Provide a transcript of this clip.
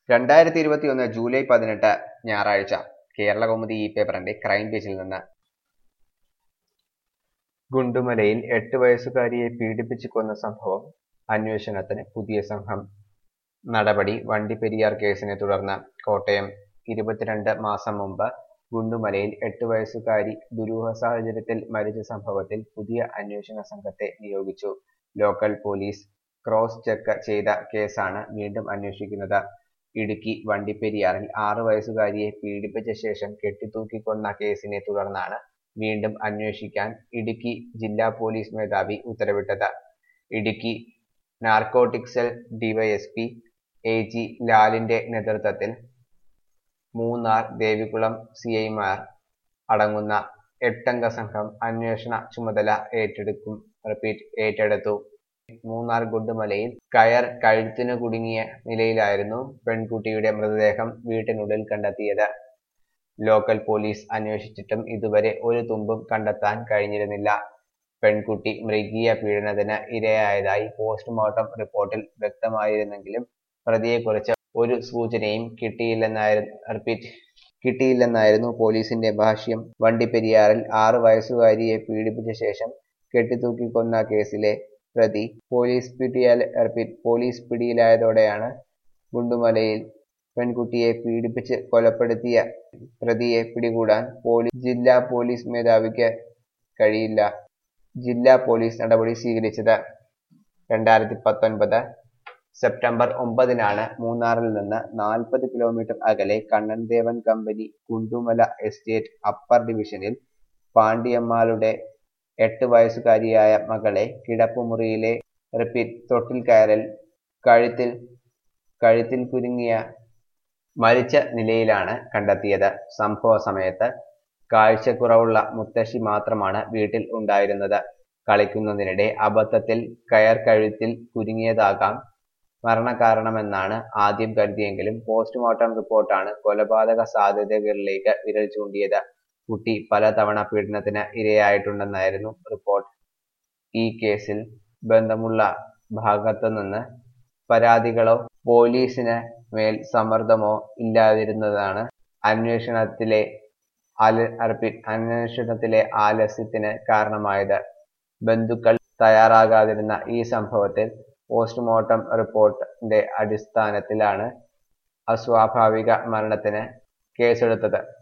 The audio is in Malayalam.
രണ്ടായിരത്തി ഇരുപത്തിയൊന്ന് ജൂലൈ പതിനെട്ട് ഞായറാഴ്ച കേരളകൗമുദി ഈ പേപ്പറിന്റെ ക്രൈം പേജിൽ നിന്ന് ഗുണ്ടുമലയിൽ എട്ട് വയസ്സുകാരിയെ പീഡിപ്പിച്ചു കൊന്ന സംഭവം അന്വേഷണത്തിന് പുതിയ സംഘം നടപടി വണ്ടിപ്പെരിയാർ കേസിനെ തുടർന്ന് കോട്ടയം ഇരുപത്തിരണ്ട് മാസം മുമ്പ് ഗുണ്ടുമലയിൽ എട്ട് വയസ്സുകാരി ദുരൂഹ സാഹചര്യത്തിൽ മരിച്ച സംഭവത്തിൽ പുതിയ അന്വേഷണ സംഘത്തെ നിയോഗിച്ചു ലോക്കൽ പോലീസ് ക്രോസ് ചെക്ക് ചെയ്ത കേസാണ് വീണ്ടും അന്വേഷിക്കുന്നത് ഇടുക്കി വണ്ടിപ്പെരിയാറിൽ ആറു വയസ്സുകാരിയെ പീഡിപ്പിച്ച ശേഷം കെട്ടിത്തൂക്കിക്കൊന്ന കേസിനെ തുടർന്നാണ് വീണ്ടും അന്വേഷിക്കാൻ ഇടുക്കി ജില്ലാ പോലീസ് മേധാവി ഉത്തരവിട്ടത് Idukki narcotic cell DYSP A G ലാലിന്റെ നേതൃത്വത്തിൽ മൂന്നാർ ദേവികുളം സി ഐമാർ അടങ്ങുന്ന എട്ടംഗ സംഘം അന്വേഷണ ചുമതല ഏറ്റെടുക്കും റിപ്പീറ്റ് ഏറ്റെടുത്തു മൂന്നാർ ഗുണ്ടുമലയിൽ കയർ കഴുത്തിനു കുടുങ്ങിയ നിലയിലായിരുന്നു പെൺകുട്ടിയുടെ മൃതദേഹം വീട്ടിനുള്ളിൽ കണ്ടെത്തിയത് ലോക്കൽ പോലീസ് അന്വേഷിച്ചിട്ടും ഇതുവരെ ഒരു തുമ്പും കണ്ടെത്താൻ കഴിഞ്ഞിരുന്നില്ല പെൺകുട്ടി മൃഗീയ പീഡനത്തിന് ഇരയായതായി പോസ്റ്റ്മോർട്ടം റിപ്പോർട്ടിൽ വ്യക്തമായിരുന്നെങ്കിലും പ്രതിയെക്കുറിച്ച് ഒരു സൂചനയും കിട്ടിയില്ലെന്നായിരുന്നു റിപ്പീറ്റ് കിട്ടിയില്ലെന്നായിരുന്നു പോലീസിന്റെ ഭാഷ്യം വണ്ടിപ്പെരിയാറിൽ ആറു വയസ്സുകാരിയെ പീഡിപ്പിച്ച ശേഷം കെട്ടിത്തൂക്കിക്കൊന്ന കേസിലെ പ്രതി പോലീസ് പിടിയാൽ റിപ്പീറ്റ് പോലീസ് പിടിയിലായതോടെയാണ് ഗുണ്ടുമലയിൽ പെൺകുട്ടിയെ പീഡിപ്പിച്ച് കൊലപ്പെടുത്തിയ പ്രതിയെ പിടികൂടാൻ പോലീസ് ജില്ലാ പോലീസ് മേധാവിക്ക് കഴിയില്ല ജില്ലാ പോലീസ് നടപടി സ്വീകരിച്ചത് രണ്ടായിരത്തി പത്തൊൻപത് സെപ്റ്റംബർ ഒമ്പതിനാണ് മൂന്നാറിൽ നിന്ന് നാൽപ്പത് കിലോമീറ്റർ അകലെ കണ്ണൻദേവൻ കമ്പനി കുണ്ടുമല എസ്റ്റേറ്റ് അപ്പർ ഡിവിഷനിൽ പാണ്ടിയമ്മാളുടെ എട്ട് വയസ്സുകാരിയായ മകളെ കിടപ്പുമുറിയിലെ റിപ്പീറ്റ് തൊട്ടിൽ കയറൽ കഴുത്തിൽ കഴുത്തിൽ കുരുങ്ങിയ മരിച്ച നിലയിലാണ് കണ്ടെത്തിയത് സംഭവ സമയത്ത് കാഴ്ചക്കുറവുള്ള മുത്തശ്ശി മാത്രമാണ് വീട്ടിൽ ഉണ്ടായിരുന്നത് കളിക്കുന്നതിനിടെ അബദ്ധത്തിൽ കയർ കഴുത്തിൽ കുരുങ്ങിയതാകാം മരണകാരണമെന്നാണ് ആദ്യം കരുതിയെങ്കിലും പോസ്റ്റ്മോർട്ടം റിപ്പോർട്ടാണ് കൊലപാതക സാധ്യതകളിലേക്ക് വിരൽ ചൂണ്ടിയത് കുട്ടി പലതവണ പീഡനത്തിന് ഇരയായിട്ടുണ്ടെന്നായിരുന്നു റിപ്പോർട്ട് ഈ കേസിൽ ബന്ധമുള്ള ഭാഗത്തു നിന്ന് പരാതികളോ പോലീസിന് മേൽ സമ്മർദ്ദമോ ഇല്ലാതിരുന്നതാണ് അന്വേഷണത്തിലെ ആല അന്വേഷണത്തിലെ ആലസ്യത്തിന് കാരണമായത് ബന്ധുക്കൾ തയ്യാറാകാതിരുന്ന ഈ സംഭവത്തിൽ പോസ്റ്റ്മോർട്ടം റിപ്പോർട്ടിന്റെ അടിസ്ഥാനത്തിലാണ് അസ്വാഭാവിക മരണത്തിന് കേസെടുത്തത്